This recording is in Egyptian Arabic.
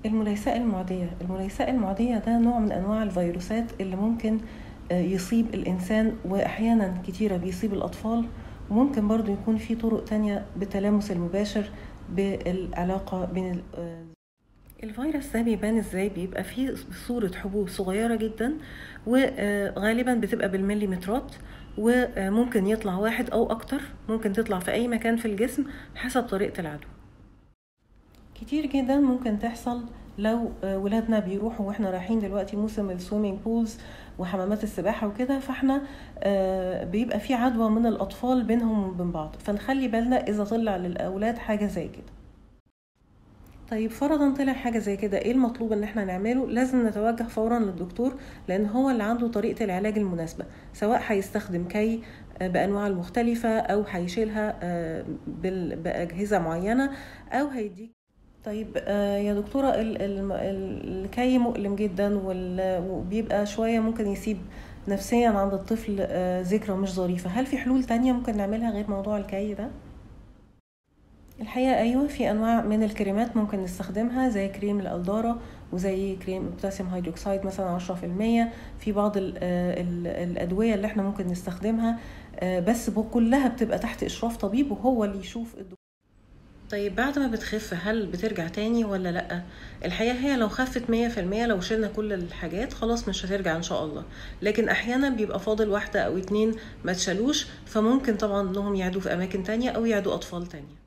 المليساء المعدية المليساء المعدية ده نوع من أنواع الفيروسات اللي ممكن يصيب الإنسان وأحيانا كتيرة بيصيب الأطفال وممكن برضو يكون في طرق تانية بالتلامس المباشر بالعلاقة بين الفيروس ده بيبان ازاي بيبقى فيه صورة حبوب صغيرة جدا وغالبا بتبقى بالمليمترات وممكن يطلع واحد أو أكتر ممكن تطلع في أي مكان في الجسم حسب طريقة العدوى كتير جدا ممكن تحصل لو ولادنا بيروحوا واحنا رايحين دلوقتي موسم السويمنج بولز وحمامات السباحة وكده فاحنا بيبقى في عدوى من الأطفال بينهم وبين بعض فنخلي بالنا إذا طلع للأولاد حاجة زي كده طيب فرضا طلع حاجة زي كده ايه المطلوب ان احنا نعمله لازم نتوجه فورا للدكتور لان هو اللي عنده طريقة العلاج المناسبة سواء هيستخدم كي بانواع المختلفة او هيشيلها باجهزة معينة او هيديك طيب يا دكتورة الكي مؤلم جدا وبيبقى شوية ممكن يسيب نفسيا عند الطفل ذكرى مش ظريفة هل في حلول تانية ممكن نعملها غير موضوع الكي ده؟ الحقيقة أيوة في أنواع من الكريمات ممكن نستخدمها زي كريم الألدارة وزي كريم بوتاسيوم هيدروكسيد مثلا عشرة في المية في بعض ال ال الأدوية اللي احنا ممكن نستخدمها بس كلها بتبقى تحت إشراف طبيب وهو اللي يشوف الدكتور طيب بعد ما بتخف هل بترجع تاني ولا لأ؟ الحقيقة هي لو خفت مية في المية لو شلنا كل الحاجات خلاص مش هترجع إن شاء الله لكن أحيانا بيبقى فاضل واحدة أو اتنين ما تشالوش فممكن طبعا إنهم يعدوا في أماكن تانية أو يعدوا أطفال تانية